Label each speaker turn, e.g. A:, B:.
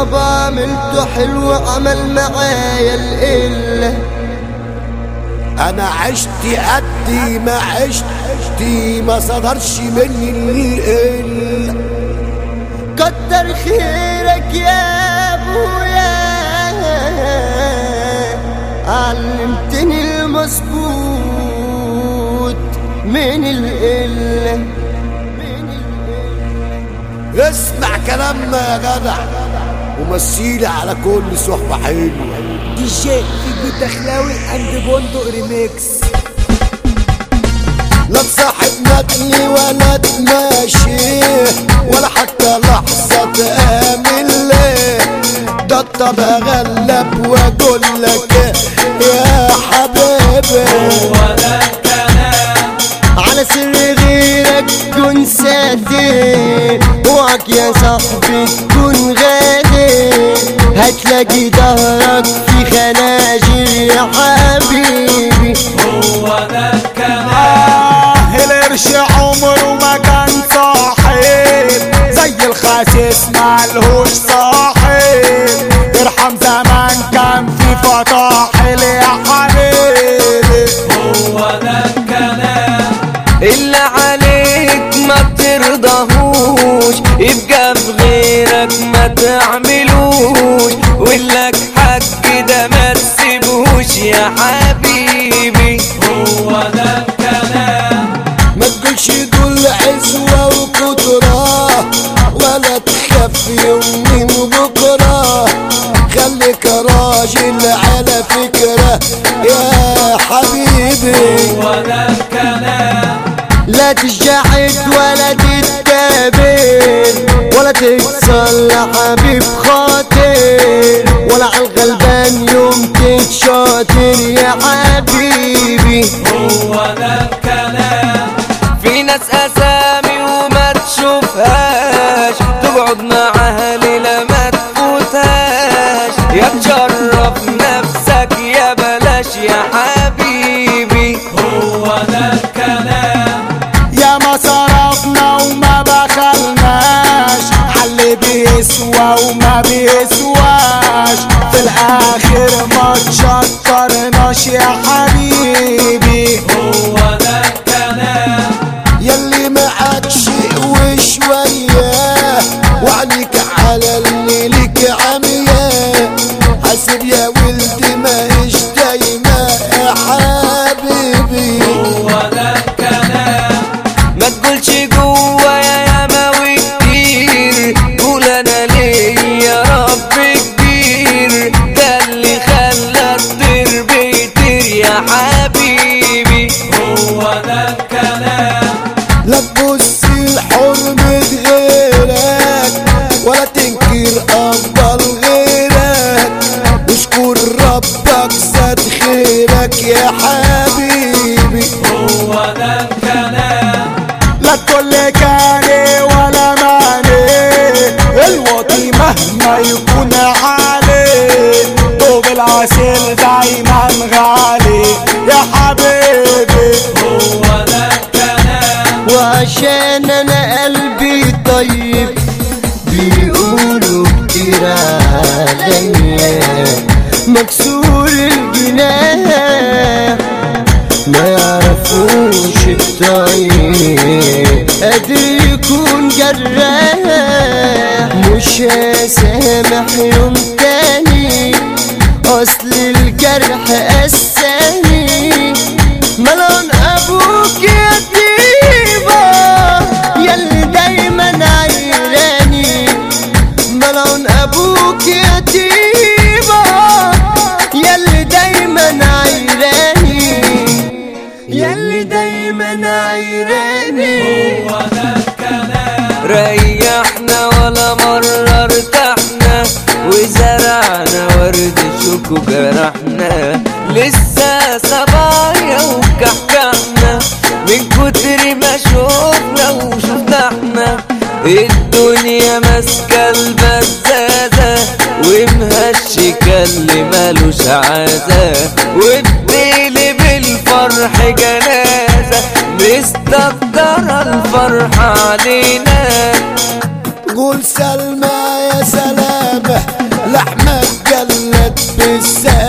A: يابا عملته حلو عمل معايا القلة
B: انا عشت قدي ما عشتي ما صدرش مني القل
A: كتر خيرك يا ابويا علمتني المظبوط من القلة من القلة
B: اسمع كلامنا يا جدع ومثيلي على كل صحبة حلوة
C: دي جي فيجو الدخلاوي اند بندق ريميكس
B: لا تصاحب ندلي ولا تماشي ولا حتى لحظة تآمن ليه ده الطب اغلب واقول لك يا حبيبي
A: على سر غيرك كن ساتر اوعك يا صاحبي تكون غادر هتلاقي ظهرك في خناجر يا حبيبي
C: آه القرش عمره ما كان صاحب زي الخاسس مالهوش صاحب ارحم زمان كان في فطاحل يا حبيبي
D: اللي عليك ما ترضاهوش يبقى في غيرك ما تعملوش ولك حق ده ما تسيبهوش يا حبيبي
B: ما تقولش دول عزوة وقدرة ولا تخاف يوم من بكرة خليك راجل على فكرة يا حبيبي
A: لا تجحد ولا تتكابر ولا تتصلى حبيب خاطر ولا على الغلبان يوم تتشاطر يا حبيبي
D: في ناس اسامي وما تشوفهاش تقعد معاها ليلة ما تفوتهاش يا تشرف نفسك يا بلاش يا حبيبي
C: يا ما صرفنا وما بخلناش حل بيسوى وما بيسواش في الاخر ما تشكرناش يا حبيبي
B: يلي معاك شيء وشوية وعنيك على اللي لك عمية حاسب يا ولدي ما إيش دايما يا حبيبي
D: ما تقولش جوايا يا ماوي كتير قول انا ليه يا رب كبير ده اللي خلى الطير بيطير يا حبيبي
B: لا تبص لحرمة غيرك ولا تنكر أفضل غيرك واشكر ربك زاد خيرك يا حبيبي
C: لا تقول كاني ولا ماني الوطي مهما يكون عالي طوب العسل دايما غالي يا حبيبي
A: وعشان انا قلبي طيب بيقولوا كتير عليا مكسور الجناح ما يعرفوش الطيب قادر يكون جراح مش هسامح يوم تاني اصل الجرح قساني ملون ابوك يا طيبة ياللي دايما عيراني ملون ابوك يا طيبة ياللي دايما عيراني ياللي دايما عيراني
D: ريحنا ولا مرة ارتحنا وزرعنا ورد شوك وجرحنا لسه صبايا وكحكحنا من كتر ما شوفنا وشفنا احنا الدنيا ماسكة البزازة ومهشكة اللي مالوش عازة وبتقلب الفرح جنازة مستقدرة الفرحة علينا
B: قول سلمى يا سلامة ولحمك جلد بالسهل